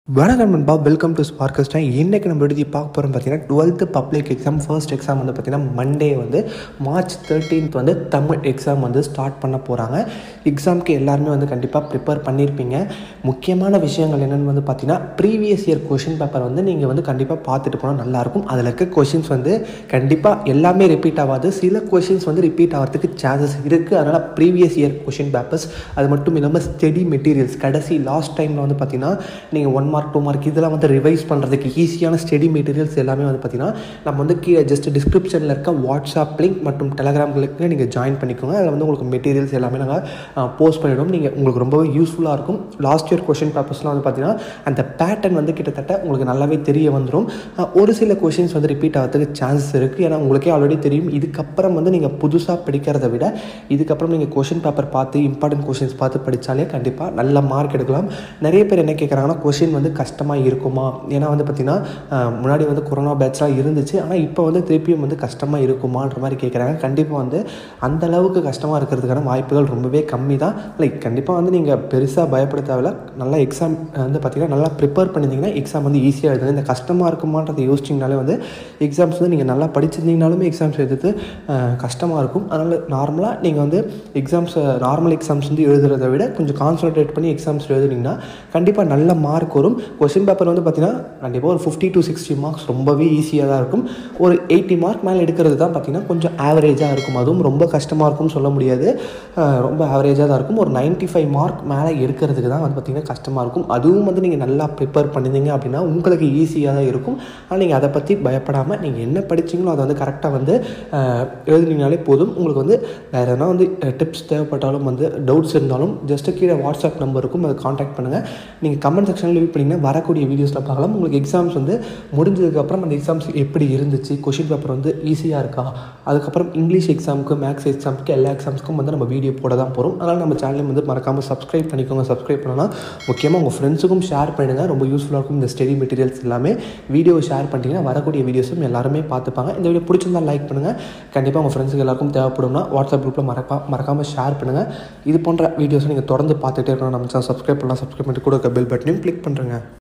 வணக்கம் நண்பா welcome to ஸ்பார்க்கஸ் time இன்றைக்கி நம்ம எழுதி பார்க்க போகிறோம் பார்த்தீங்கன்னா twelfth public exam first exam வந்து பார்த்திங்கன்னா மண்டே வந்து மார்ச் தேர்ட்டீன்த் வந்து தமிழ் எக்ஸாம் வந்து ஸ்டார்ட் பண்ண போகிறாங்க எக்ஸாமுக்கு எல்லாருமே வந்து கண்டிப்பாக ப்ரிப்பேர் பண்ணியிருப்பீங்க முக்கியமான விஷயங்கள் என்னென்னு வந்து பார்த்தீங்கன்னா ப்ரீவியஸ் இயர் கொஷின் பேப்பர் வந்து நீங்கள் வந்து கண்டிப்பாக பார்த்துட்டு போனால் நல்லாயிருக்கும் அதில் இருக்க கொஷின்ஸ் வந்து கண்டிப்பாக எல்லாமே ரிப்பீட் ஆகாது சில கொஷின்ஸ் வந்து ரிப்பீட் ஆகிறதுக்கு சான்சஸ் இருக்குது அதனால் ப்ரீவியஸ் இயர் கொஷின் பேப்பர்ஸ் அது மட்டும் இல்லாமல் ஸ்டடி மெட்டீரியல்ஸ் கடைசி லாஸ்ட் டைமில் வந்து பார்த்தீங்கன்னா நீங்கள் ஒன் மார்க் டூ மார்க் இதெல்லாம் வந்து ரிவைஸ் பண்ணுறதுக்கு ஈஸியான ஸ்டடி மெட்டீரியல்ஸ் எல்லாமே வந்து பார்த்தீங்கன்னா நம்ம வந்து கீழே ஜஸ்ட் டிஸ்கிரிப்ஷனில் இருக்க வாட்ஸ்அப் லிங்க் மற்றும் டெலகிராம் லிங்க்கில் நீங்கள் ஜாயின் பண்ணிக்கோங்க அதில் வந்து உங்களுக்கு மெட்டீரியல்ஸ் எல்லாமே நாங்கள் போஸ்ட் பண்ணிவிடும் நீங்கள் உங்களுக்கு ரொம்பவே யூஸ்ஃபுல்லாக இருக்கும் லாஸ்ட் இயர் கொஷின் பேப்பர்ஸ்லாம் வந்து பார்த்தீங்கன்னா அந்த பேட்டர்ன் வந்து கிட்டத்தட்ட உங்களுக்கு நல்லாவே தெரிய வந்துடும் ஒரு சில கொஷின்ஸ் வந்து ரிப்பீட் ஆகிறதுக்கு சான்சஸ் இருக்குது ஏன்னா உங்களுக்கே ஆல்ரெடி தெரியும் இதுக்கப்புறம் வந்து நீங்கள் புதுசாக படிக்கிறத விட இதுக்கப்புறம் நீங்கள் கொஷின் பேப்பர் பார்த்து இம்பார்ட்டன்ட் கொஷின்ஸ் பார்த்து படித்தாலே கண்டிப்பாக நல்ல மார்க் எடுக்கலாம் நிறைய பேர் என்ன கேட்குறாங்கன்னா கொஷின் வந்து கஷ்டமாக இருக்குமா ஏன்னா வந்து பார்த்திங்கன்னா முன்னாடி வந்து கொரோனா பேட்ச்லாம் இருந்துச்சு ஆனால் இப்போ வந்து திருப்பியும் வந்து கஷ்டமாக இருக்குமான்ற மாதிரி கேட்குறாங்க கண்டிப்பாக வந்து அந்த அளவுக்கு கஷ்டமாக இருக்கிறதுக்கான வாய்ப்புகள் ரொம்பவே கம்மி தான் லைக் கண்டிப்பாக வந்து நீங்கள் பெருசாக பயப்பட தேவையில்ல நல்லா எக்ஸாம் வந்து பார்த்திங்கன்னா நல்லா ப்ரிப்பேர் பண்ணியிருந்தீங்கன்னா எக்ஸாம் வந்து ஈஸியாக எழுதுங்க இந்த கஷ்டமாக இருக்குமான்றதை யோசிச்சிங்கனாலே வந்து எக்ஸாம்ஸ் வந்து நீங்கள் நல்லா படிச்சிருந்தீங்கனாலுமே எக்ஸாம்ஸ் எழுதுறது கஷ்டமாக இருக்கும் அதனால் நார்மலாக நீங்கள் வந்து எக்ஸாம்ஸ் நார்மல் எக்ஸாம்ஸ் வந்து எழுதுறதை விட கொஞ்சம் கான்சன்ட்ரேட் பண்ணி எக்ஸாம்ஸ் எழுதுனீங்கன்னா கண்டிப்பாக நல்ல மார்க் வரும் கொஷின் பேப்பர் வந்து பார்த்திங்கன்னா கண்டிப்பாக ஒரு ஃபிஃப்டி டு சிக்ஸ்டி மார்க்ஸ் ரொம்பவே ஈஸியாக தான் இருக்கும் ஒரு எயிட்டி மார்க் மேலே எடுக்கிறது தான் பார்த்திங்கன்னா கொஞ்சம் ஆவரேஜாக இருக்கும் அதுவும் ரொம்ப கஷ்டமாக இருக்கும்னு சொல்ல முடியாது ரொம்ப ஆவரேஜாக தான் இருக்கும் ஒரு நைன்ட்டி ஃபைவ் மார்க் மேலே எடுக்கிறதுக்கு தான் வந்து பார்த்திங்கன்னா கஷ்டமாக இருக்கும் அதுவும் வந்து நீங்கள் நல்லா ப்ரிப்பேர் பண்ணியிருந்தீங்க அப்படின்னா உங்களுக்கு ஈஸியாக தான் இருக்கும் ஆனால் நீங்கள் அதை பற்றி பயப்படாமல் நீங்கள் என்ன படிச்சிங்களோ அதை வந்து கரெக்டாக வந்து எழுதுனீங்கனாலே போதும் உங்களுக்கு வந்து வேறு எதனா வந்து டிப்ஸ் தேவைப்பட்டாலும் வந்து டவுட்ஸ் இருந்தாலும் ஜஸ்ட்டு கீழே வாட்ஸ்அப் நம்பர் இருக்கும் அதை காண்டாக்ட் பண்ணுங்கள் நீங்கள் கமெண்ட் செக்ஷனில் லீவ் பண்ணிங்கன்னா வரக்கூடிய வீடியோஸில் பார்க்கலாம் உங்களுக்கு எக்ஸாம்ஸ் வந்து முடிஞ்சதுக்கப்புறம் அந்த எக்ஸாம்ஸ் எப்படி இருந்துச்சு கொஷின் பேப்பர் வந்து ஈஸியாக இருக்கா அதுக்கப்புறம் இங்கிலீஷ் எக்ஸாமுக்கு மேக்ஸ் எக்ஸாமுக்கு எல்லா எக்ஸாம்ஸ்க்கும் வந்து நம்ம வீடியோ போட தான் போகிறோம் அதனால் நம்ம சேனலையும் வந்து மறக்காமல் சப்ஸ்கிரைப் பண்ணிக்கோங்க சப்ஸ்கிரைப் பண்ணலாம் முக்கியமாக உங்கள் ஃப்ரெண்ட்ஸுக்கும் ஷேர் பண்ணிடுங்க ரொம்ப யூஸ்ஃபுல்லாக இருக்கும் இந்த ஸ்டடி மெட்டீரியல்ஸ் எல்லாமே வீடியோ ஷேர் பண்ணிட்டீங்கன்னா வரக்கூடிய வீடியோஸும் எல்லாருமே பார்த்துப்பாங்க இந்த வீடியோ பிடிச்சிருந்தா லைக் பண்ணுங்கள் கண்டிப்பாக உங்கள் ஃப்ரெண்ட்ஸுக்கு எல்லாருக்கும் தேவைப்படும்னா வாட்ஸ்அப் குரூப்பில் மறக்கா மறக்காமல் ஷேர் பண்ணுங்கள் இது போன்ற வீடியோஸை நீங்கள் தொடர்ந்து பார்த்துட்டே இருக்கணும் நம்ம சேனல் சப்ஸ்கிரைப் பண்ணலாம் சப்ஸ்கிரைப் பண்ணிட்டு கூட இருக்க பெல் பட்டனையும் கிளிக் பண்ணுறேங்க